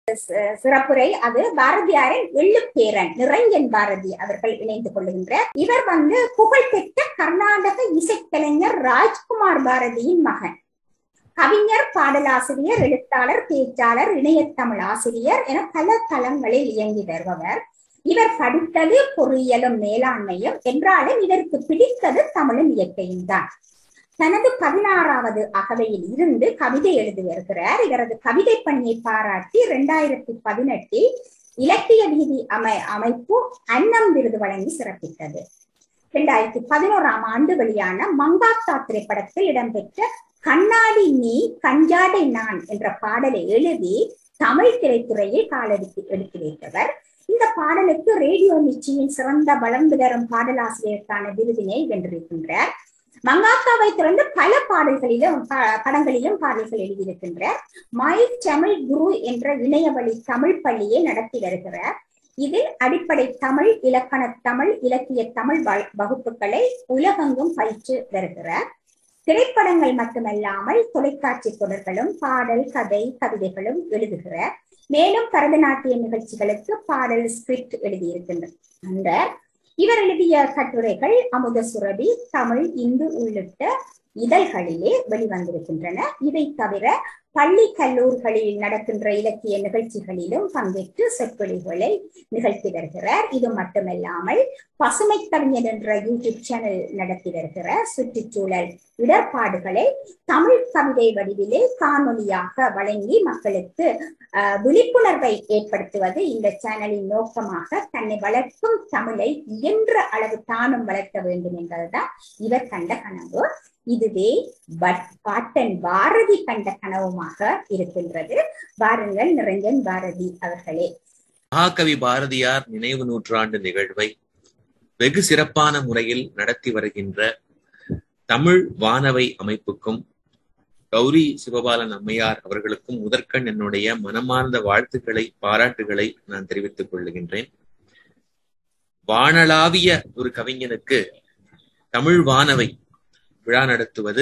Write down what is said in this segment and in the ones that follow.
C- சிறப்புரை அது பாரதியாரின் எள்ளுப்பேரன் நிரஞ்சன் பாரதி அவர்கள் இணைந்து கொள்ளுகின்ற இவர் வந்து புகழ்பெற்ற கர்நாடக இசைக்கலைஞர் ராஜ்குமார் பாரதியின் மகன் கவிஞர் பாடலாசிரியர் எழுத்தாளர் பேச்சாளர் இணையத்தமிழ் ஆசிரியர் என பல தளங்களில் இயங்கி வருபவர் இவர் படித்தது பொறியியலும் மேலாண்மையும் என்றாலும் இவருக்கு பிடித்தது தமிழும் இயற்கையும் தான் தனது பதினாறாவது அகவையில் இருந்து கவிதை எழுதி வருகிறார் இவரது கவிதை பணியை பாராட்டி இரண்டாயிரத்தி பதினெட்டில் இலக்கிய வீதி அமை அமைப்பு அன்னம் விருது வழங்கி சிறப்பித்தது இரண்டாயிரத்தி பதினோராம் ஆண்டு வெளியான மங்காத்தா திரைப்படத்தில் இடம்பெற்ற கண்ணாடி நீ கஞ்சாடை நான் என்ற பாடலை எழுதி தமிழ் திரைத்துறையில் காலெடுத்து எடுத்து வைத்தவர் இந்த பாடலுக்கு ரேடியோ மிச்சியின் சிறந்த வளர்ந்து வரும் பாடலாசிரியருக்கான விருதினை வென்றிருக்கின்றார் மங்காத்தாவை திறந்து பல பாடல்களிலும் ப- படங்களிலும் பாடல்கள் எழுதியிருக்கின்றார் மை தமிழ் குரு என்ற இணையவழி தமிழ் பள்ளியை நடத்தி வருகிறார் இதில் அடிப்படை தமிழ் இலக்கண தமிழ் இலக்கிய தமிழ் வ- வகுப்புகளை உலகெங்கும் பயிற்று வருகிறார் திரைப்படங்கள் மட்டுமல்லாமல் தொலைக்காட்சி தொடர்களும் பாடல் கதை கவிதைகளும் எழுதுகிறார் மேலும் பரதநாட்டிய நிகழ்ச்சிகளுக்கு பாடல் ஸ்கிரிப்ட் எழுதியிருக்கின்றார் இவர் எழுதிய கட்டுரைகள் அமுத சுரபி தமிழ் இந்து உள்ளிட்ட இதழ்களிலே வெளிவந்திருக்கின்றன இதை தவிர பள்ளி கல்லூரிகளில் நடக்கின்ற இலக்கிய நிகழ்ச்சிகளிலும் பங்கேற்று சொற்பொழிவுகளை நிகழ்த்தி வருகிறார் இது மட்டுமல்லாமல் பசுமை கவிஞர் என்ற யூடியூப் சேனல் நடத்தி வருகிறார் சுற்றுச்சூழல் இடர்பாடுகளை தமிழ் கவிதை வடிவிலே காணொலியாக வழங்கி மக்களுக்கு அஹ், விழிப்புணர்வை ஏற்படுத்துவது இந்த சேனலின் நோக்கமாக தன்னை வளர்க்கும் தமிழை இயன்ற அளவு தானும் வளர்க்க வேண்டும் என்பதுதான் இவர் கண்ட கனவு இதுவே பட் பாட்டன் பாரதி கண்ட கனவுமாக இருக்கின்றது வாருங்கள் நிரஞ்சன் பாரதி அவர்களே மகாகவி பாரதியார் நினைவு நூற்றாண்டு நிகழ்வை வெகு சிறப்பான முறையில் நடத்தி வருகின்ற தமிழ் வானவை அமைப்புக்கும் கௌரி சிவபாலன் அம்மையார் அவர்களுக்கும் முதற்கண் என்னுடைய மனமார்ந்த வாழ்த்துக்களை பாராட்டுகளை நான் தெரிவித்துக் கொள்ளுகின்றேன் வானளாவிய ஒரு கவிஞனுக்கு தமிழ் வானவை விழா நடத்துவது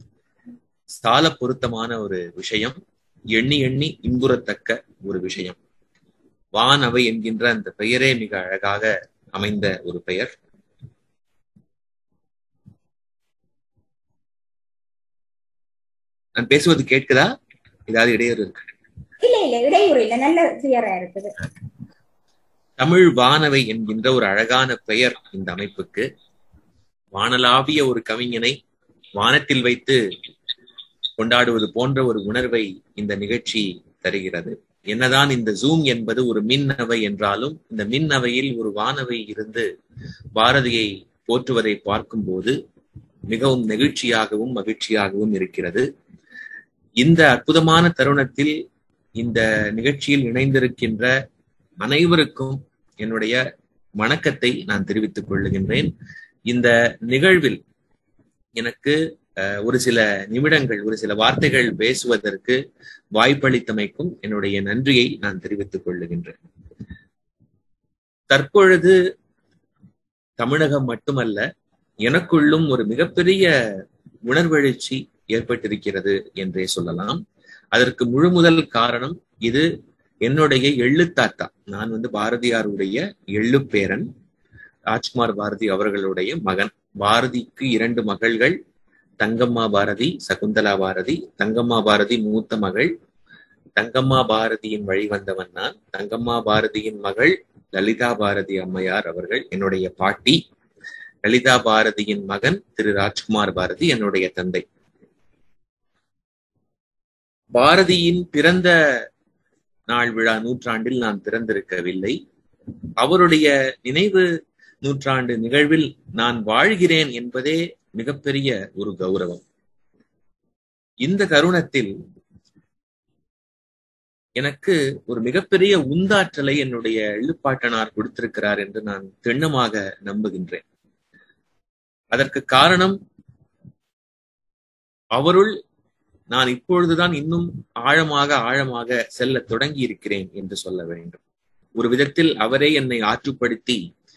சால பொருத்தமான ஒரு விஷயம் எண்ணி எண்ணி இன்புறத்தக்க ஒரு விஷயம் வானவை என்கின்ற அந்த பெயரே மிக அழகாக அமைந்த ஒரு பெயர் நான் பேசுவது கேட்குதா ஏதாவது இடையூறு இருக்கு இல்ல இல்ல இடையூறு இல்ல நல்ல கிளியரா இருக்குது தமிழ் வானவை என்கின்ற ஒரு அழகான பெயர் இந்த அமைப்புக்கு வானலாவிய ஒரு கவிஞனை வானத்தில் வைத்து கொண்டாடுவது போன்ற ஒரு உணர்வை இந்த நிகழ்ச்சி தருகிறது என்னதான் இந்த ஜூம் என்பது ஒரு மின் அவை என்றாலும் இந்த மின் அவையில் ஒரு வானவை இருந்து பாரதியை போற்றுவதை பார்க்கும்போது மிகவும் நெகிழ்ச்சியாகவும் மகிழ்ச்சியாகவும் இருக்கிறது இந்த அற்புதமான தருணத்தில் இந்த நிகழ்ச்சியில் இணைந்திருக்கின்ற அனைவருக்கும் என்னுடைய வணக்கத்தை நான் தெரிவித்துக் கொள்ளுகின்றேன் இந்த நிகழ்வில் எனக்கு அஹ், ஒரு சில நிமிடங்கள் ஒரு சில வார்த்தைகள் பேசுவதற்கு வாய்ப்பளித்தமைக்கும் என்னுடைய நன்றியை நான் தெரிவித்துக் கொள்ளுகின்றேன் தற்பொழுது தமிழகம் மட்டுமல்ல எனக்குள்ளும் ஒரு மிகப்பெரிய உணர்வெழுச்சி ஏற்பட்டிருக்கிறது என்றே சொல்லலாம் அதற்கு முழு முதல் காரணம் இது என்னுடைய எள்ளுத்தாத்தா நான் வந்து பாரதியாருடைய எள்ளுப்பேரன் ராஜ்குமார் பாரதி அவர்களுடைய மகன் பாரதிக்கு இரண்டு மகள்கள் தங்கம்மா பாரதி சகுந்தலா பாரதி தங்கம்மா பாரதி மூத்த மகள் தங்கம்மா பாரதியின் வழி வந்தவன் நான் தங்கம்மா பாரதியின் மகள் லலிதா பாரதி அம்மையார் அவர்கள் என்னுடைய பாட்டி லலிதா பாரதியின் மகன் திரு ராஜ்குமார் பாரதி என்னுடைய தந்தை பாரதியின் பிறந்த நாள் விழா நூற்றாண்டில் நான் பிறந்திருக்கவில்லை அவருடைய நினைவு நூற்றாண்டு நிகழ்வில் நான் வாழ்கிறேன் என்பதே மிகப்பெரிய ஒரு கௌரவம் இந்த தருணத்தில் எனக்கு ஒரு மிகப்பெரிய உந்தாற்றலை என்னுடைய எழுப்பாட்டனார் கொடுத்திருக்கிறார் என்று நான் திண்ணமாக நம்புகின்றேன் அதற்கு காரணம் அவருள் நான் இப்பொழுதுதான் இன்னும் ஆழமாக ஆழமாக செல்ல தொடங்கி இருக்கிறேன் என்று சொல்ல வேண்டும் ஒரு விதத்தில் அவரே என்னை ஆற்றுப்படுத்தி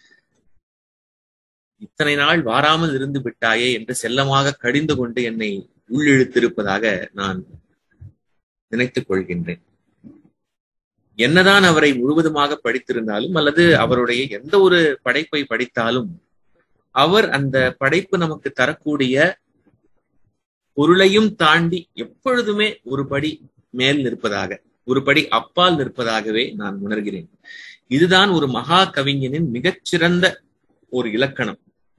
இத்தனை நாள் வாராமல் இருந்து விட்டாயே என்று செல்லமாக கடிந்து கொண்டு என்னை உள்ளிழுத்திருப்பதாக நான் நினைத்துக் கொள்கின்றேன் என்னதான் அவரை முழுவதுமாக படித்திருந்தாலும் அல்லது அவருடைய எந்த ஒரு படைப்பை படித்தாலும் அவர் அந்த படைப்பு நமக்கு தரக்கூடிய பொருளையும் தாண்டி எப்பொழுதுமே ஒரு படி மேல் நிற்பதாக ஒரு படி அப்பால் நிற்பதாகவே நான் உணர்கிறேன் இதுதான் ஒரு மகா கவிஞனின் மிகச்சிறந்த ஒரு இலக்கணம்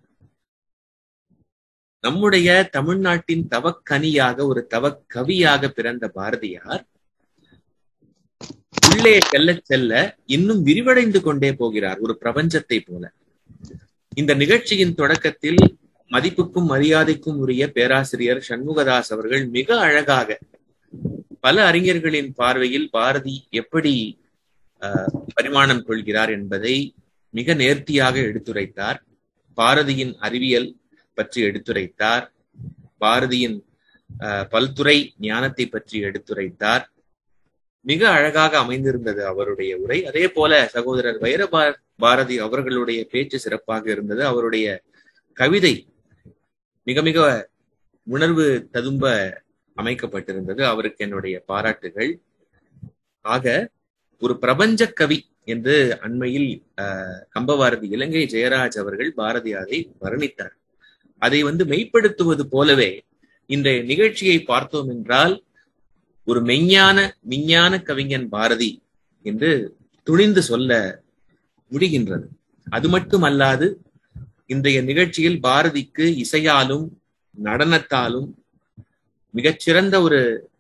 நம்முடைய தமிழ்நாட்டின் தவக்கனியாக ஒரு தவக்கவியாக பிறந்த பாரதியார் உள்ளே செல்ல செல்ல இன்னும் விரிவடைந்து கொண்டே போகிறார் ஒரு பிரபஞ்சத்தை போல இந்த நிகழ்ச்சியின் தொடக்கத்தில் மதிப்புக்கும் மரியாதைக்கும் உரிய பேராசிரியர் சண்முகதாஸ் அவர்கள் மிக அழகாக பல அறிஞர்களின் பார்வையில் பாரதி எப்படி பரிமாணம் கொள்கிறார் என்பதை மிக நேர்த்தியாக எடுத்துரைத்தார் பாரதியின் அறிவியல் பற்றி எடுத்துரைத்தார் பாரதியின் பல்துறை ஞானத்தை பற்றி எடுத்துரைத்தார் மிக அழகாக அமைந்திருந்தது அவருடைய உரை அதே போல சகோதரர் வைர பாரதி அவர்களுடைய பேச்சு சிறப்பாக இருந்தது அவருடைய கவிதை மிக மிக உணர்வு ததும்ப அமைக்கப்பட்டிருந்தது அவருக்கு என்னுடைய பாராட்டுகள் ஆக ஒரு பிரபஞ்ச கவி என்று அண்மையில் கம்பபாரதி இலங்கை ஜெயராஜ் அவர்கள் பாரதியாரை வர்ணித்தார் அதை வந்து மெய்ப்படுத்துவது போலவே இன்றைய நிகழ்ச்சியை பார்த்தோம் என்றால் ஒரு மெய்ஞான விஞ்ஞான கவிஞன் பாரதி என்று துணிந்து சொல்ல முடிகின்றது அது மட்டுமல்லாது இன்றைய நிகழ்ச்சியில் பாரதிக்கு இசையாலும் நடனத்தாலும் மிகச்சிறந்த ஒரு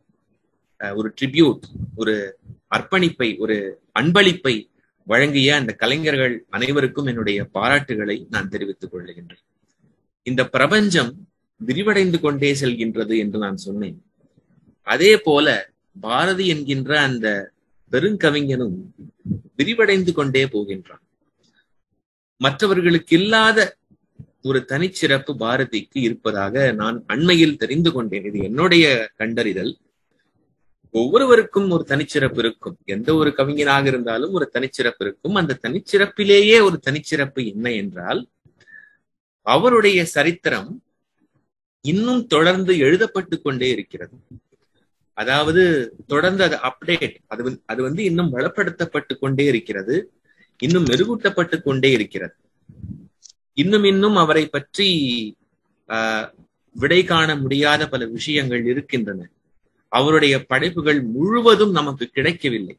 ஒரு ட்ரிபியூட் ஒரு அர்ப்பணிப்பை ஒரு அன்பளிப்பை வழங்கிய அந்த கலைஞர்கள் அனைவருக்கும் என்னுடைய பாராட்டுகளை நான் தெரிவித்துக் கொள்ளுகின்றேன் இந்த பிரபஞ்சம் விரிவடைந்து கொண்டே செல்கின்றது என்று நான் சொன்னேன் அதே போல பாரதி என்கின்ற அந்த பெருங்கவிஞனும் விரிவடைந்து கொண்டே போகின்றான் மற்றவர்களுக்கு இல்லாத ஒரு தனிச்சிறப்பு பாரதிக்கு இருப்பதாக நான் அண்மையில் தெரிந்து கொண்டேன் இது என்னுடைய கண்டறிதல் ஒவ்வொருவருக்கும் ஒரு தனிச்சிறப்பு இருக்கும் எந்த ஒரு கவிஞனாக இருந்தாலும் ஒரு தனிச்சிறப்பு இருக்கும் அந்த தனிச்சிறப்பிலேயே ஒரு தனிச்சிறப்பு என்ன என்றால் அவருடைய சரித்திரம் இன்னும் தொடர்ந்து எழுதப்பட்டு கொண்டே இருக்கிறது அதாவது தொடர்ந்து அது அப்டேட் அது அது வந்து இன்னும் வளப்படுத்தப்பட்டு கொண்டே இருக்கிறது இன்னும் மெருகூட்டப்பட்டு கொண்டே இருக்கிறது இன்னும் இன்னும் அவரை பற்றி ஆஹ் விடை காண முடியாத பல விஷயங்கள் இருக்கின்றன அவருடைய படைப்புகள் முழுவதும் நமக்கு கிடைக்கவில்லை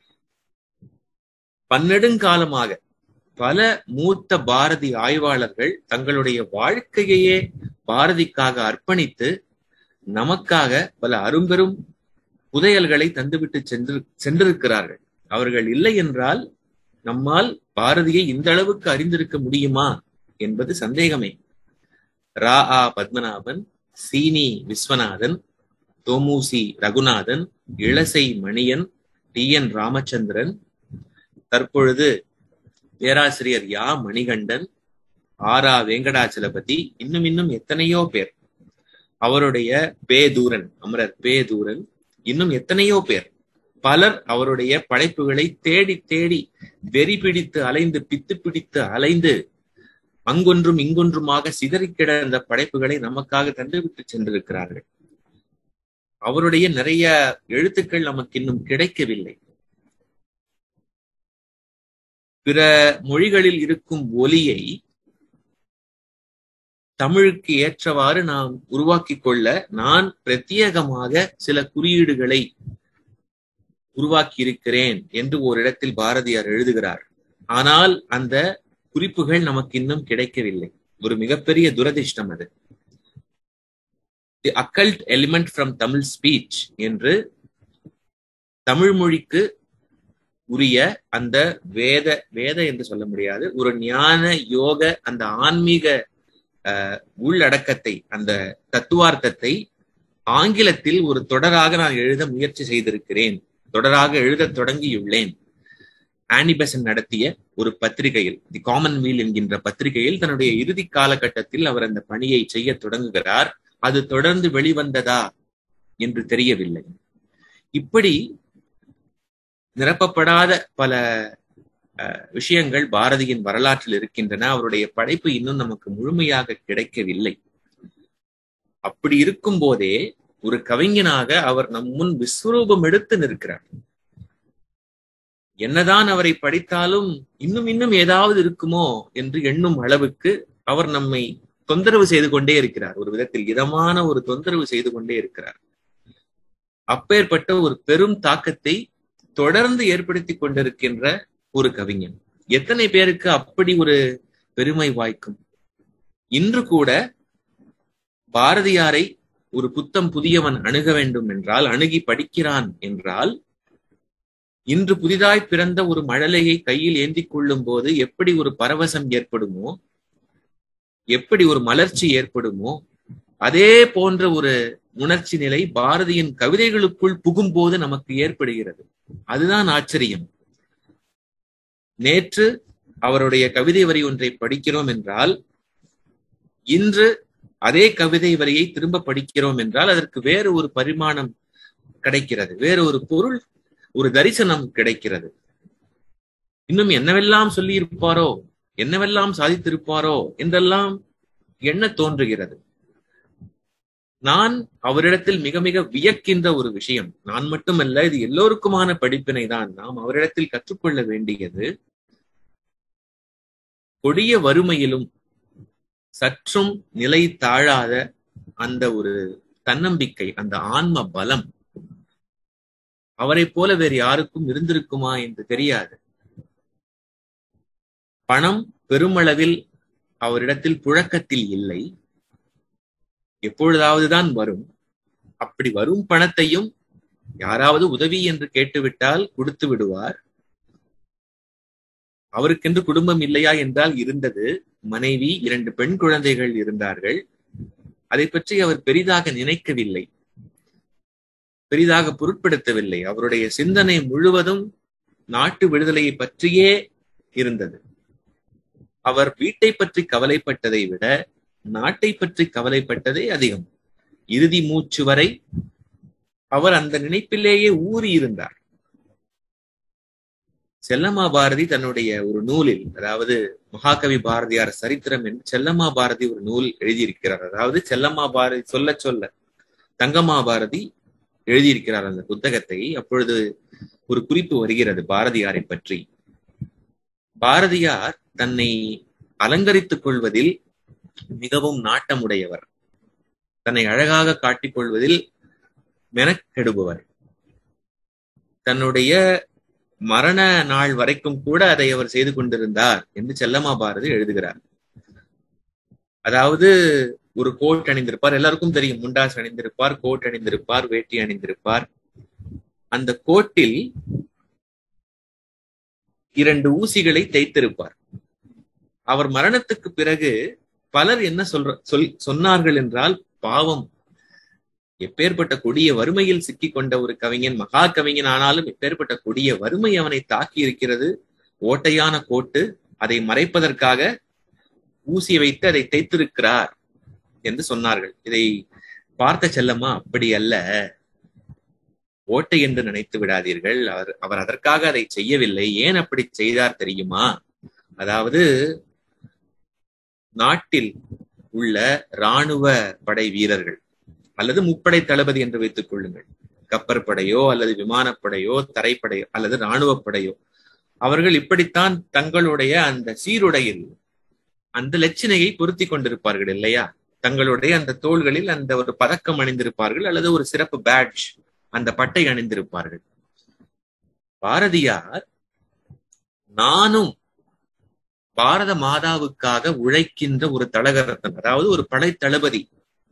பன்னெடுங்காலமாக பல மூத்த பாரதி ஆய்வாளர்கள் தங்களுடைய வாழ்க்கையையே பாரதிக்காக அர்ப்பணித்து நமக்காக பல அரும்பெரும் புதையல்களை தந்துவிட்டு சென்று சென்றிருக்கிறார்கள் அவர்கள் இல்லை என்றால் நம்மால் பாரதியை இந்த அளவுக்கு அறிந்திருக்க முடியுமா என்பது சந்தேகமே ரா ஆ பத்மநாபன் சீனி விஸ்வநாதன் தோமுசி ரகுநாதன் இளசை மணியன் டி என் ராமச்சந்திரன் தற்பொழுது பேராசிரியர் யா மணிகண்டன் ஆரா வெங்கடாச்சலபதி இன்னும் இன்னும் எத்தனையோ பேர் அவருடைய பேதூரன் அமரர் பேதூரன் இன்னும் எத்தனையோ பேர் பலர் அவருடைய படைப்புகளை தேடி தேடி வெறி பிடித்து அலைந்து பித்து பிடித்து அலைந்து அங்கொன்றும் இங்கொன்றுமாக சிதறி கிடந்த படைப்புகளை நமக்காக தந்துவிட்டு சென்றிருக்கிறார்கள் அவருடைய நிறைய எழுத்துக்கள் நமக்கு இன்னும் கிடைக்கவில்லை பிற மொழிகளில் இருக்கும் ஒலியை தமிழுக்கு ஏற்றவாறு நாம் உருவாக்கி கொள்ள நான் பிரத்யேகமாக சில குறியீடுகளை உருவாக்கி இருக்கிறேன் என்று ஒரு இடத்தில் பாரதியார் எழுதுகிறார் ஆனால் அந்த குறிப்புகள் நமக்கு இன்னும் கிடைக்கவில்லை ஒரு மிகப்பெரிய துரதிர்ஷ்டம் அது the occult element from Tamil speech என்று தமிழ் மொழிக்கு உரிய அந்த வேத வேத என்று சொல்ல முடியாது ஒரு ஞான யோக அந்த ஆன்மீக உள்ளடக்கத்தை அந்த தத்துவார்த்தத்தை ஆங்கிலத்தில் ஒரு தொடராக நான் எழுத முயற்சி செய்திருக்கிறேன் தொடராக எழுத தொடங்கியுள்ளேன் ஆனிபெசன் நடத்திய ஒரு பத்திரிகையில் தி காமன் வீல் என்கின்ற பத்திரிகையில் தன்னுடைய இறுதி காலகட்டத்தில் அவர் அந்த பணியை செய்ய தொடங்குகிறார் அது தொடர்ந்து வெளிவந்ததா என்று தெரியவில்லை இப்படி நிரப்பப்படாத பல விஷயங்கள் பாரதியின் வரலாற்றில் இருக்கின்றன அவருடைய படைப்பு இன்னும் நமக்கு முழுமையாக கிடைக்கவில்லை அப்படி இருக்கும் போதே ஒரு கவிஞனாக அவர் நம் முன் விஸ்வரூபம் எடுத்து நிற்கிறார் என்னதான் அவரை படித்தாலும் இன்னும் இன்னும் ஏதாவது இருக்குமோ என்று எண்ணும் அளவுக்கு அவர் நம்மை தொந்தரவு செய்து கொண்டே இருக்கிறார் ஒரு விதத்தில் இதமான ஒரு தொந்தரவு செய்து கொண்டே இருக்கிறார் அப்பேற்பட்ட ஒரு பெரும் தாக்கத்தை தொடர்ந்து ஏற்படுத்தி கொண்டிருக்கின்ற ஒரு கவிஞன் எத்தனை பேருக்கு அப்படி ஒரு பெருமை வாய்க்கும் இன்று கூட பாரதியாரை ஒரு புத்தம் புதியவன் அணுக வேண்டும் என்றால் அணுகி படிக்கிறான் என்றால் இன்று புதிதாய் பிறந்த ஒரு மழலையை கையில் ஏந்தி கொள்ளும் போது எப்படி ஒரு பரவசம் ஏற்படுமோ எப்படி ஒரு மலர்ச்சி ஏற்படுமோ அதே போன்ற ஒரு உணர்ச்சி நிலை பாரதியின் கவிதைகளுக்குள் புகும்போது நமக்கு ஏற்படுகிறது அதுதான் ஆச்சரியம் நேற்று அவருடைய கவிதை வரி ஒன்றை படிக்கிறோம் என்றால் இன்று அதே கவிதை வரியை திரும்ப படிக்கிறோம் என்றால் அதற்கு வேறு ஒரு பரிமாணம் கிடைக்கிறது வேறு ஒரு பொருள் ஒரு தரிசனம் கிடைக்கிறது இன்னும் என்னவெல்லாம் சொல்லி இருப்பாரோ என்னவெல்லாம் சாதித்திருப்பாரோ என்றெல்லாம் எண்ண தோன்றுகிறது நான் அவரிடத்தில் மிக மிக வியக்கின்ற ஒரு விஷயம் நான் மட்டுமல்ல இது எல்லோருக்குமான படிப்பினை தான் நாம் அவரிடத்தில் கற்றுக்கொள்ள வேண்டியது கொடிய வறுமையிலும் சற்றும் நிலை தாழாத அந்த ஒரு தன்னம்பிக்கை அந்த ஆன்ம பலம் அவரை போல வேறு யாருக்கும் இருந்திருக்குமா என்று தெரியாது பணம் பெருமளவில் அவரிடத்தில் புழக்கத்தில் இல்லை எப்பொழுதாவதுதான் வரும் அப்படி வரும் பணத்தையும் யாராவது உதவி என்று கேட்டுவிட்டால் கொடுத்து விடுவார் அவருக்கென்று குடும்பம் இல்லையா என்றால் இருந்தது மனைவி இரண்டு பெண் குழந்தைகள் இருந்தார்கள் அதை பற்றி அவர் பெரிதாக நினைக்கவில்லை பெரிதாக பொருட்படுத்தவில்லை அவருடைய சிந்தனை முழுவதும் நாட்டு விடுதலையை பற்றியே இருந்தது அவர் வீட்டை பற்றி கவலைப்பட்டதை விட நாட்டை பற்றி கவலைப்பட்டதே அதிகம் இறுதி மூச்சு வரை அவர் அந்த நினைப்பிலேயே ஊறி இருந்தார் செல்லம்மா பாரதி தன்னுடைய ஒரு நூலில் அதாவது மகாகவி பாரதியார் சரித்திரம் என்று செல்லம்மா பாரதி ஒரு நூல் எழுதியிருக்கிறார் அதாவது செல்லம்மா பாரதி சொல்ல சொல்ல தங்கம்மா பாரதி எழுதியிருக்கிறார் அந்த புத்தகத்தை அப்பொழுது ஒரு குறிப்பு வருகிறது பாரதியாரை பற்றி பாரதியார் தன்னை அலங்கரித்துக் கொள்வதில் மிகவும் நாட்டமுடையவர் தன்னை அழகாக காட்டிக் கொள்வதில் மெனக்கெடுபவர் தன்னுடைய மரண நாள் வரைக்கும் கூட அதை அவர் செய்து கொண்டிருந்தார் என்று செல்லம்மா பாரதி எழுதுகிறார் அதாவது ஒரு கோட் அணிந்திருப்பார் எல்லாருக்கும் தெரியும் முண்டாஸ் அணிந்திருப்பார் கோட் அணிந்திருப்பார் வேட்டி அணிந்திருப்பார் அந்த கோட்டில் இரண்டு ஊசிகளை தைத்திருப்பார் அவர் மரணத்துக்கு பிறகு பலர் என்ன சொல்ற சொல் சொன்னார்கள் என்றால் பாவம் எப்பேற்பட்ட கொடிய வறுமையில் சிக்கிக் கொண்ட ஒரு கவிஞன் மகா கவிஞன் ஆனாலும் எப்பேற்பட்ட கொடிய வறுமை அவனை தாக்கி இருக்கிறது ஓட்டையான கோட்டு அதை மறைப்பதற்காக ஊசி வைத்து அதை தைத்திருக்கிறார் என்று சொன்னார்கள் இதை பார்த்த செல்லம்மா அப்படி அல்ல ஓட்டை என்று நினைத்து விடாதீர்கள் அவர் அவர் அதற்காக அதை செய்யவில்லை ஏன் அப்படி செய்தார் தெரியுமா அதாவது நாட்டில் உள்ள இராணுவ படை வீரர்கள் அல்லது முப்படை தளபதி என்று வைத்துக் கொள்ளுங்கள் கப்பற்படையோ அல்லது விமானப்படையோ தரைப்படையோ அல்லது இராணுவ படையோ அவர்கள் இப்படித்தான் தங்களுடைய அந்த சீருடையில் அந்த லட்சணையை பொருத்தி கொண்டிருப்பார்கள் இல்லையா தங்களுடைய அந்த தோள்களில் அந்த ஒரு பதக்கம் அணிந்திருப்பார்கள் அல்லது ஒரு சிறப்பு பேட்ச் அந்த பட்டை அணிந்திருப்பார்கள் பாரதியார் நானும் பாரத மாதாவுக்காக உழைக்கின்ற ஒரு தலகரத்தன் அதாவது ஒரு படை தளபதி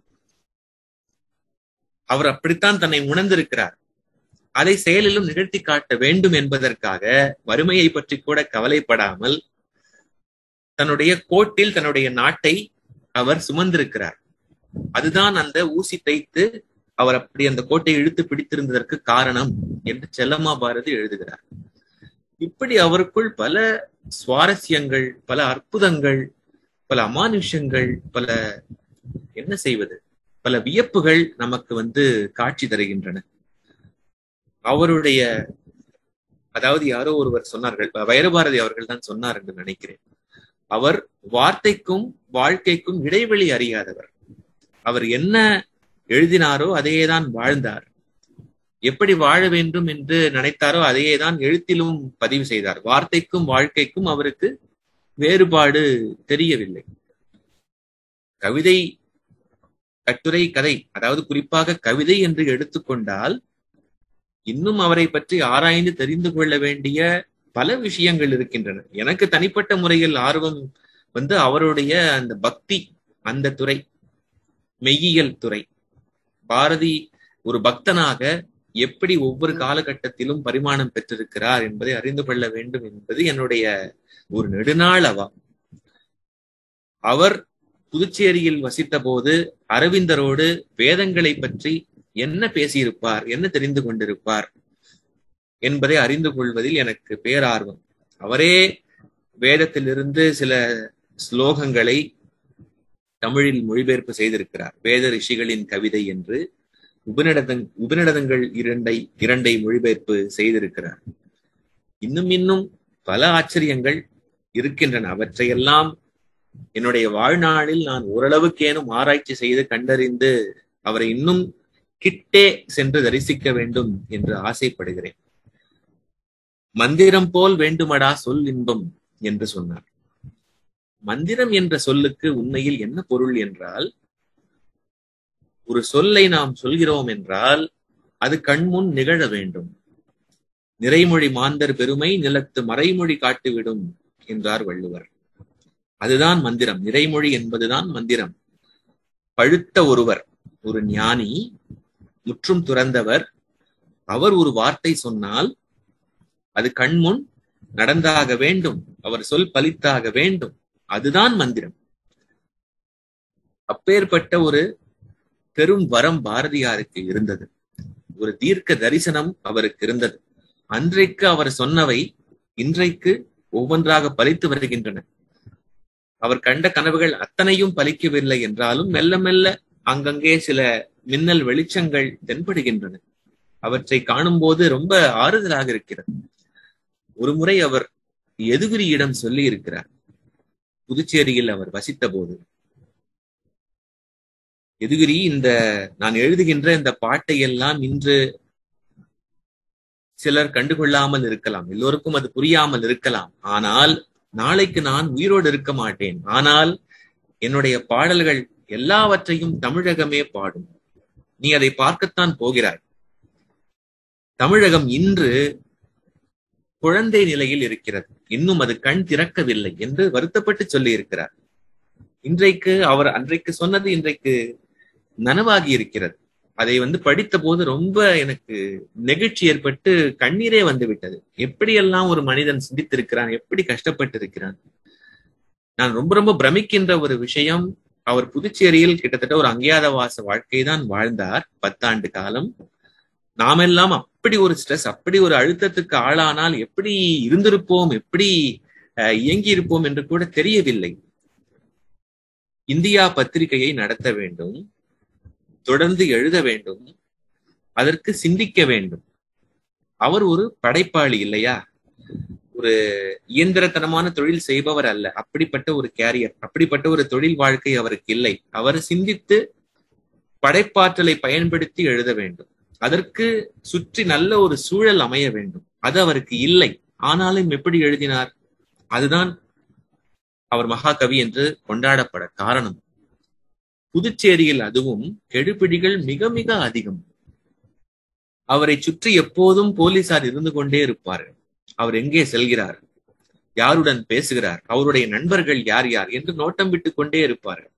அவர் அப்படித்தான் தன்னை உணர்ந்திருக்கிறார் அதை செயலிலும் நிகழ்த்தி காட்ட வேண்டும் என்பதற்காக வறுமையை பற்றி கூட கவலைப்படாமல் தன்னுடைய கோட்டில் தன்னுடைய நாட்டை அவர் சுமந்திருக்கிறார் அதுதான் அந்த ஊசி தைத்து அவர் அப்படி அந்த கோட்டை இழுத்து பிடித்திருந்ததற்கு காரணம் என்று செல்லம்மா பாரதி எழுதுகிறார் இப்படி அவருக்குள் பல சுவாரஸ்யங்கள் பல அற்புதங்கள் பல அமானுஷங்கள் பல என்ன செய்வது பல வியப்புகள் நமக்கு வந்து காட்சி தருகின்றன அவருடைய அதாவது யாரோ ஒருவர் சொன்னார்கள் வைரபாரதி அவர்கள் தான் சொன்னார் என்று நினைக்கிறேன் அவர் வார்த்தைக்கும் வாழ்க்கைக்கும் இடைவெளி அறியாதவர் அவர் என்ன எழுதினாரோ அதையேதான் வாழ்ந்தார் எப்படி வாழ வேண்டும் என்று நினைத்தாரோ அதையே தான் எழுத்திலும் பதிவு செய்தார் வார்த்தைக்கும் வாழ்க்கைக்கும் அவருக்கு வேறுபாடு தெரியவில்லை கவிதை கட்டுரை கதை அதாவது குறிப்பாக கவிதை என்று எடுத்துக்கொண்டால் இன்னும் அவரை பற்றி ஆராய்ந்து தெரிந்து கொள்ள வேண்டிய பல விஷயங்கள் இருக்கின்றன எனக்கு தனிப்பட்ட முறையில் ஆர்வம் வந்து அவருடைய அந்த பக்தி அந்த துறை மெய்யியல் துறை பாரதி ஒரு பக்தனாக எப்படி ஒவ்வொரு காலகட்டத்திலும் பரிமாணம் பெற்றிருக்கிறார் என்பதை அறிந்து கொள்ள வேண்டும் என்பது என்னுடைய ஒரு நெடுநாள் அவா அவர் புதுச்சேரியில் வசித்த போது அரவிந்தரோடு வேதங்களை பற்றி என்ன பேசியிருப்பார் என்ன தெரிந்து கொண்டிருப்பார் என்பதை அறிந்து கொள்வதில் எனக்கு பேரார்வம் அவரே வேதத்திலிருந்து சில ஸ்லோகங்களை தமிழில் மொழிபெயர்ப்பு செய்திருக்கிறார் வேத ரிஷிகளின் கவிதை என்று உபநிடதங் உபநிடதங்கள் இரண்டை இரண்டை மொழிபெயர்ப்பு செய்திருக்கிறார் இன்னும் இன்னும் பல ஆச்சரியங்கள் இருக்கின்றன அவற்றையெல்லாம் என்னுடைய வாழ்நாளில் நான் ஓரளவுக்கேனும் ஆராய்ச்சி செய்து கண்டறிந்து அவரை இன்னும் கிட்டே சென்று தரிசிக்க வேண்டும் என்று ஆசைப்படுகிறேன் மந்திரம் போல் வேண்டுமடா சொல் இன்பம் என்று சொன்னார் மந்திரம் என்ற சொல்லுக்கு உண்மையில் என்ன பொருள் என்றால் ஒரு சொல்லை நாம் சொல்கிறோம் என்றால் அது கண்முன் நிகழ வேண்டும் நிறைமொழி மாந்தர் பெருமை நிலத்து மறைமொழி காட்டிவிடும் என்றார் வள்ளுவர் அதுதான் மந்திரம் நிறைமொழி என்பதுதான் மந்திரம் பழுத்த ஒருவர் ஒரு ஞானி முற்றும் துறந்தவர் அவர் ஒரு வார்த்தை சொன்னால் அது கண்முன் நடந்தாக வேண்டும் அவர் சொல் பலித்தாக வேண்டும் அதுதான் மந்திரம் அப்பேற்பட்ட ஒரு பெரும் வரம் பாரதியாருக்கு இருந்தது ஒரு தீர்க்க தரிசனம் அவருக்கு இருந்தது அன்றைக்கு அவர் சொன்னவை இன்றைக்கு ஒவ்வொன்றாக பலித்து வருகின்றன அவர் கண்ட கனவுகள் அத்தனையும் பலிக்கவில்லை என்றாலும் மெல்ல மெல்ல அங்கங்கே சில மின்னல் வெளிச்சங்கள் தென்படுகின்றன அவற்றை காணும்போது ரொம்ப ஆறுதலாக இருக்கிறது ஒரு முறை அவர் எதுகிரியிடம் சொல்லி இருக்கிறார் புதுச்சேரியில் அவர் வசித்த போது எதுகிரி இந்த நான் எழுதுகின்ற இந்த பாட்டை எல்லாம் இன்று சிலர் கண்டுகொள்ளாமல் இருக்கலாம் எல்லோருக்கும் அது புரியாமல் இருக்கலாம் ஆனால் நாளைக்கு நான் உயிரோடு இருக்க மாட்டேன் ஆனால் என்னுடைய பாடல்கள் எல்லாவற்றையும் தமிழகமே பாடும் நீ அதை பார்க்கத்தான் போகிறாய் தமிழகம் இன்று குழந்தை நிலையில் இருக்கிறது இன்னும் அது கண் திறக்கவில்லை என்று வருத்தப்பட்டு சொல்லி இருக்கிறார் இன்றைக்கு அவர் அன்றைக்கு சொன்னது இன்றைக்கு நனவாகி இருக்கிறது அதை வந்து படித்த போது ரொம்ப எனக்கு நெகிழ்ச்சி ஏற்பட்டு கண்ணீரே வந்து விட்டது எப்படியெல்லாம் ஒரு மனிதன் சிந்தித்திருக்கிறான் எப்படி கஷ்டப்பட்டு இருக்கிறான் நான் ரொம்ப ரொம்ப பிரமிக்கின்ற ஒரு விஷயம் அவர் புதுச்சேரியில் கிட்டத்தட்ட ஒரு அங்கேயாதவாச வாழ்க்கை தான் வாழ்ந்தார் பத்தாண்டு காலம் நாமெல்லாம் அப்படி ஒரு ஸ்ட்ரெஸ் அப்படி ஒரு அழுத்தத்துக்கு ஆளானால் எப்படி இருந்திருப்போம் எப்படி இயங்கி இருப்போம் என்று கூட தெரியவில்லை இந்தியா பத்திரிகையை நடத்த வேண்டும் தொடர்ந்து எழுத வேண்டும் அதற்கு சிந்திக்க வேண்டும் அவர் ஒரு படைப்பாளி இல்லையா ஒரு இயந்திரத்தனமான தொழில் செய்பவர் அல்ல அப்படிப்பட்ட ஒரு கேரியர் அப்படிப்பட்ட ஒரு தொழில் வாழ்க்கை அவருக்கு இல்லை அவர் சிந்தித்து படைப்பாற்றலை பயன்படுத்தி எழுத வேண்டும் அதற்கு சுற்றி நல்ல ஒரு சூழல் அமைய வேண்டும் அது அவருக்கு இல்லை ஆனாலும் எப்படி எழுதினார் அதுதான் அவர் மகாகவி என்று கொண்டாடப்பட காரணம் புதுச்சேரியில் அதுவும் கெடுபிடிகள் மிக மிக அதிகம் அவரை சுற்றி எப்போதும் போலீசார் இருந்து கொண்டே இருப்பார்கள் அவர் எங்கே செல்கிறார் யாருடன் பேசுகிறார் அவருடைய நண்பர்கள் யார் யார் என்று நோட்டம் விட்டுக் கொண்டே இருப்பார்கள்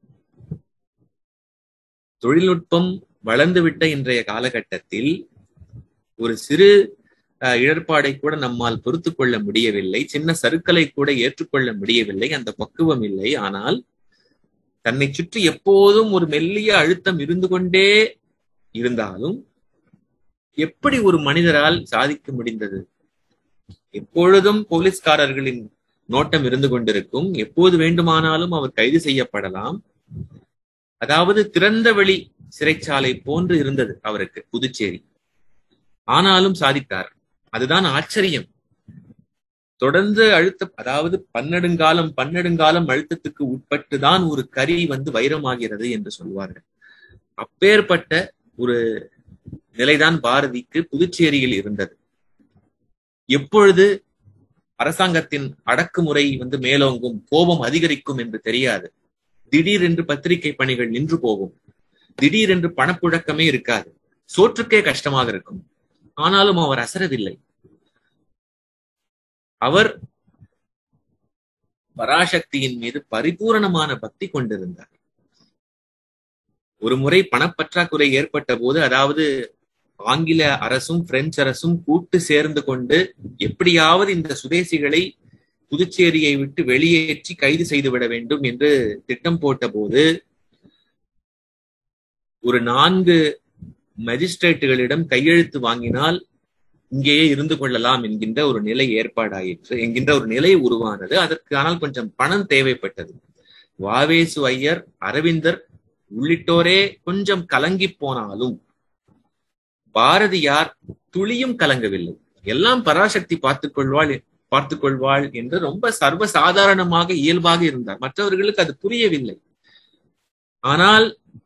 தொழில்நுட்பம் வளர்ந்துவிட்ட இன்றைய காலகட்டத்தில் ஒரு சிறு இடர்பாடை கூட நம்மால் பொறுத்து கொள்ள முடியவில்லை சின்ன சருக்களை கூட ஏற்றுக்கொள்ள முடியவில்லை அந்த பக்குவம் இல்லை ஆனால் தன்னை சுற்றி எப்போதும் ஒரு மெல்லிய அழுத்தம் இருந்து கொண்டே இருந்தாலும் எப்படி ஒரு மனிதரால் சாதிக்க முடிந்தது எப்பொழுதும் போலீஸ்காரர்களின் நோட்டம் இருந்து கொண்டிருக்கும் எப்போது வேண்டுமானாலும் அவர் கைது செய்யப்படலாம் அதாவது திறந்த வெளி சிறைச்சாலை போன்று இருந்தது அவருக்கு புதுச்சேரி ஆனாலும் சாதித்தார் அதுதான் ஆச்சரியம் தொடர்ந்து அழுத்த அதாவது பன்னெடுங்காலம் பன்னெடுங்காலம் அழுத்தத்துக்கு உட்பட்டு தான் ஒரு கரி வந்து வைரமாகிறது என்று சொல்வார்கள் அப்பேற்பட்ட ஒரு நிலைதான் பாரதிக்கு புதுச்சேரியில் இருந்தது எப்பொழுது அரசாங்கத்தின் அடக்குமுறை வந்து மேலோங்கும் கோபம் அதிகரிக்கும் என்று தெரியாது திடீரென்று பத்திரிகை பணிகள் நின்று போகும் திடீரென்று பணப்புழக்கமே இருக்காது சோற்றுக்கே கஷ்டமாக இருக்கும் ஆனாலும் அவர் அசரவில்லை அவர் பராசக்தியின் மீது பரிபூரணமான பக்தி கொண்டிருந்தார் ஒரு முறை பணப்பற்றாக்குறை ஏற்பட்ட போது அதாவது ஆங்கில அரசும் பிரெஞ்சு அரசும் கூட்டு சேர்ந்து கொண்டு எப்படியாவது இந்த சுதேசிகளை புதுச்சேரியை விட்டு வெளியேற்றி கைது செய்துவிட வேண்டும் என்று திட்டம் போட்ட போது ஒரு நான்கு மஜிஸ்ட்ரேட்டுகளிடம் கையெழுத்து வாங்கினால் இங்கேயே இருந்து கொள்ளலாம் என்கின்ற ஒரு நிலை ஏற்பாடாயிற்று என்கின்ற ஒரு நிலை உருவானது அதற்கு ஆனால் கொஞ்சம் பணம் தேவைப்பட்டது வாவேசு ஐயர் அரவிந்தர் உள்ளிட்டோரே கொஞ்சம் கலங்கி போனாலும் பாரதியார் துளியும் கலங்கவில்லை எல்லாம் பராசக்தி பார்த்துக் கொள்வாள் பார்த்துக் கொள்வாள் என்று ரொம்ப சர்வ சாதாரணமாக இயல்பாக இருந்தார் மற்றவர்களுக்கு அது புரியவில்லை ஆனால்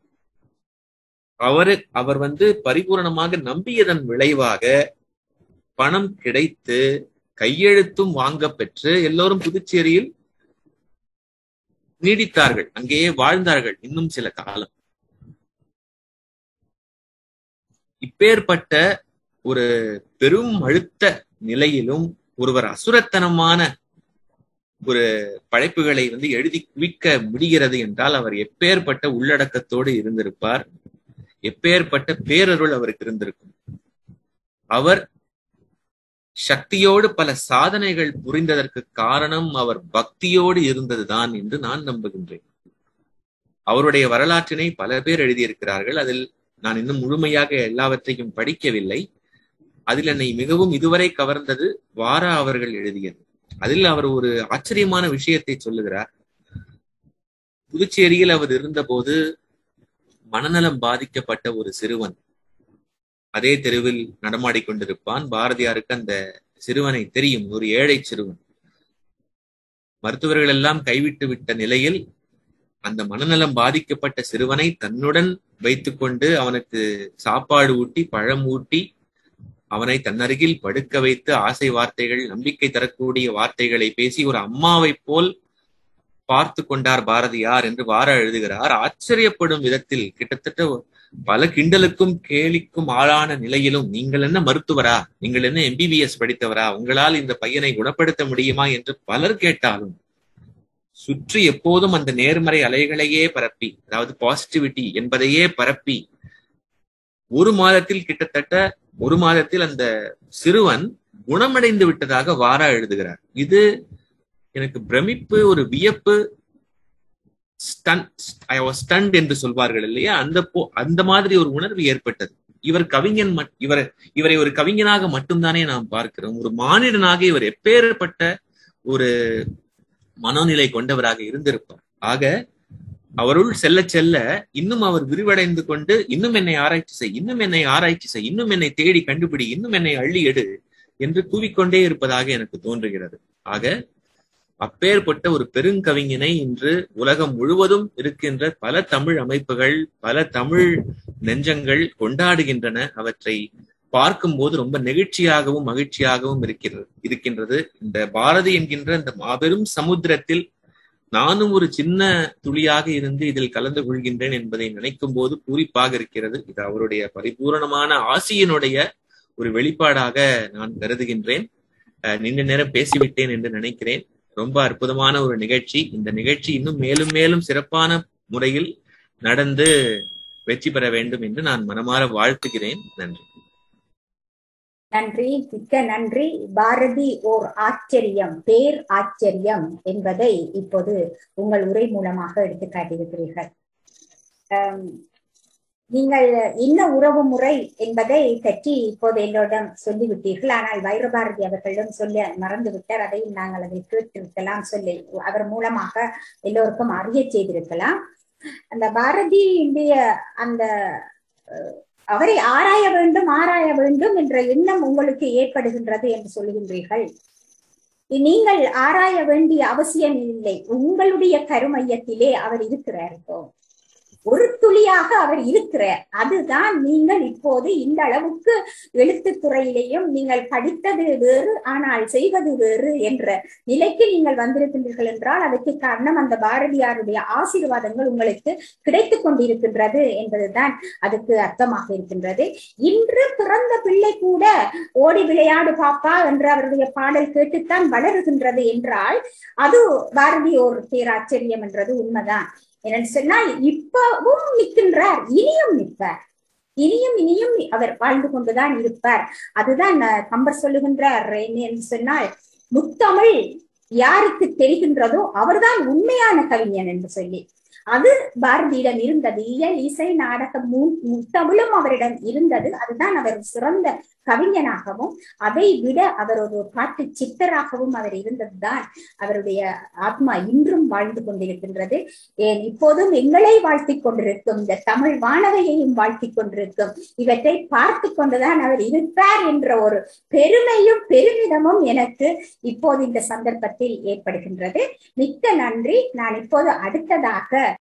அவரு அவர் வந்து பரிபூரணமாக நம்பியதன் விளைவாக பணம் கிடைத்து கையெழுத்தும் வாங்க பெற்று எல்லோரும் புதுச்சேரியில் நீடித்தார்கள் அங்கேயே வாழ்ந்தார்கள் இன்னும் சில காலம் இப்பேற்பட்ட ஒரு பெரும் அழுத்த நிலையிலும் ஒருவர் அசுரத்தனமான ஒரு படைப்புகளை வந்து எழுதி குவிக்க முடிகிறது என்றால் அவர் எப்பேற்பட்ட உள்ளடக்கத்தோடு இருந்திருப்பார் எப்பேற்பட்ட பேரருள் அவருக்கு இருந்திருக்கும் அவர் சக்தியோடு பல சாதனைகள் புரிந்ததற்கு காரணம் அவர் பக்தியோடு இருந்ததுதான் என்று நான் நம்புகின்றேன் அவருடைய வரலாற்றினை பல பேர் எழுதியிருக்கிறார்கள் அதில் நான் இன்னும் முழுமையாக எல்லாவற்றையும் படிக்கவில்லை அதில் என்னை மிகவும் இதுவரை கவர்ந்தது வாரா அவர்கள் எழுதியது அதில் அவர் ஒரு ஆச்சரியமான விஷயத்தை சொல்லுகிறார் புதுச்சேரியில் அவர் இருந்தபோது மனநலம் பாதிக்கப்பட்ட ஒரு சிறுவன் அதே தெருவில் நடமாடிக்கொண்டிருப்பான் பாரதியாருக்கு அந்த சிறுவனை தெரியும் ஒரு ஏழை சிறுவன் மருத்துவர்கள் எல்லாம் கைவிட்டு விட்ட நிலையில் அந்த மனநலம் பாதிக்கப்பட்ட சிறுவனை தன்னுடன் வைத்துக்கொண்டு அவனுக்கு சாப்பாடு ஊட்டி பழம் ஊட்டி அவனை தன்னருகில் படுக்க வைத்து ஆசை வார்த்தைகள் நம்பிக்கை தரக்கூடிய வார்த்தைகளை பேசி ஒரு அம்மாவை போல் பார்த்து கொண்டார் பாரதியார் என்று வார எழுதுகிறார் ஆச்சரியப்படும் விதத்தில் கிட்டத்தட்ட பல கிண்டலுக்கும் கேலிக்கும் ஆளான நிலையிலும் நீங்கள் என்ன மருத்துவரா நீங்கள் என்ன எம்பிபிஎஸ் படித்தவரா உங்களால் இந்த பையனை குணப்படுத்த முடியுமா என்று பலர் கேட்டாலும் சுற்றி எப்போதும் அந்த நேர்மறை அலைகளையே பரப்பி அதாவது பாசிட்டிவிட்டி என்பதையே பரப்பி ஒரு மாதத்தில் கிட்டத்தட்ட ஒரு மாதத்தில் அந்த சிறுவன் குணமடைந்து விட்டதாக வாரா எழுதுகிறார் இது எனக்கு பிரமிப்பு ஒரு வியப்பு ஸ்டண்ட் என்று சொல்வார்கள் இல்லையா அந்த போ அந்த மாதிரி ஒரு உணர்வு ஏற்பட்டது இவர் கவிஞன் இவர் இவரை ஒரு கவிஞனாக மட்டும்தானே நாம் பார்க்கிறோம் ஒரு மானிடனாக இவர் எப்பேற்பட்ட ஒரு மனோநிலை கொண்டவராக இருந்திருப்பார் ஆக அவருள் செல்ல செல்ல இன்னும் அவர் விரிவடைந்து கொண்டு இன்னும் என்னை ஆராய்ச்சி செய் இன்னும் என்னை ஆராய்ச்சி செய் இன்னும் என்னை தேடி கண்டுபிடி இன்னும் என்னை அள்ளி எடு என்று கூவிக்கொண்டே இருப்பதாக எனக்கு தோன்றுகிறது ஆக அப்பேற்பட்ட ஒரு பெருங்கவிஞனை இன்று உலகம் முழுவதும் இருக்கின்ற பல தமிழ் அமைப்புகள் பல தமிழ் நெஞ்சங்கள் கொண்டாடுகின்றன அவற்றை பார்க்கும்போது ரொம்ப நெகிழ்ச்சியாகவும் மகிழ்ச்சியாகவும் இருக்கிறது இருக்கின்றது இந்த பாரதி என்கின்ற இந்த மாபெரும் சமுத்திரத்தில் நானும் ஒரு சின்ன துளியாக இருந்து இதில் கலந்து கொள்கின்றேன் என்பதை நினைக்கும் போது பூரிப்பாக இருக்கிறது இது அவருடைய பரிபூரணமான ஆசியினுடைய ஒரு வெளிப்பாடாக நான் கருதுகின்றேன் நீண்ட நேரம் பேசிவிட்டேன் என்று நினைக்கிறேன் ரொம்ப அற்புதமான ஒரு நிகழ்ச்சி இந்த நிகழ்ச்சி இன்னும் மேலும் மேலும் சிறப்பான முறையில் நடந்து வெற்றி பெற வேண்டும் என்று நான் மனமாற வாழ்த்துகிறேன் நன்றி நன்றி மிக்க நன்றி பாரதி ஓர் ஆச்சரியம் பேர் ஆச்சரியம் என்பதை இப்போது உங்கள் உரை மூலமாக எடுத்து காட்டியிருக்கிறீர்கள் நீங்கள் என்ன உறவு முறை என்பதை பற்றி இப்போது என்னிடம் சொல்லிவிட்டீர்கள் ஆனால் வைரபாரதி அவர்களிடம் சொல்ல மறந்து விட்டார் அதையும் நாங்கள் அதை கேட்டிருக்கலாம் சொல்லி அவர் மூலமாக எல்லோருக்கும் அறிய செய்திருக்கலாம் அந்த பாரதியுடைய அந்த அவரை ஆராய வேண்டும் ஆராய வேண்டும் என்ற எண்ணம் உங்களுக்கு ஏற்படுகின்றது என்று சொல்லுகின்றீர்கள் நீங்கள் ஆராய வேண்டிய அவசியம் இல்லை உங்களுடைய கருமையத்திலே அவர் இருக்கிறார் இப்போ ஒரு துளியாக அவர் இருக்கிறார் அதுதான் நீங்கள் இப்போது இந்த அளவுக்கு எழுத்துத் துறையிலேயும் நீங்கள் படித்தது வேறு ஆனால் செய்வது வேறு என்ற நிலைக்கு நீங்கள் வந்திருக்கின்றீர்கள் என்றால் அதற்கு காரணம் அந்த பாரதியாருடைய ஆசீர்வாதங்கள் உங்களுக்கு கிடைத்துக் கொண்டிருக்கின்றது என்பதுதான் அதுக்கு அர்த்தமாக இருக்கின்றது இன்று பிறந்த பிள்ளை கூட ஓடி விளையாடு பாப்பா என்று அவருடைய பாடல் கேட்டுத்தான் வளருகின்றது என்றால் அது பாரதி ஒரு பேராச்சரியம் என்றது உண்மைதான் என்னன்னு சொன்னால் இப்பவும் நிற்கின்றார் இனியும் நிற்பார் இனியும் இனியும் அவர் வாழ்ந்து கொண்டுதான் இருப்பார் அதுதான் கம்பர் சொல்லுகின்றார் என்று சொன்னால் முத்தமிழ் யாருக்கு தெரிகின்றதோ அவர்தான் உண்மையான கவிஞன் என்று சொல்லி அது பாரதியிடம் இருந்தது இயல் இசை நாடகம் தமிழும் அவரிடம் இருந்தது அதுதான் அவர் சிறந்த கவிஞனாகவும் அதை விட அவர் ஒரு பாட்டு சித்தராகவும் அவர் இருந்ததுதான் அவருடைய ஆத்மா இன்றும் வாழ்ந்து கொண்டிருக்கின்றது ஏன் இப்போதும் எங்களை வாழ்த்தி கொண்டிருக்கும் இந்த தமிழ் வானவையையும் வாழ்த்தி கொண்டிருக்கும் இவற்றை பார்த்து கொண்டுதான் அவர் இருப்பார் என்ற ஒரு பெருமையும் பெருமிதமும் எனக்கு இப்போது இந்த சந்தர்ப்பத்தில் ஏற்படுகின்றது மிக்க நன்றி நான் இப்போது அடுத்ததாக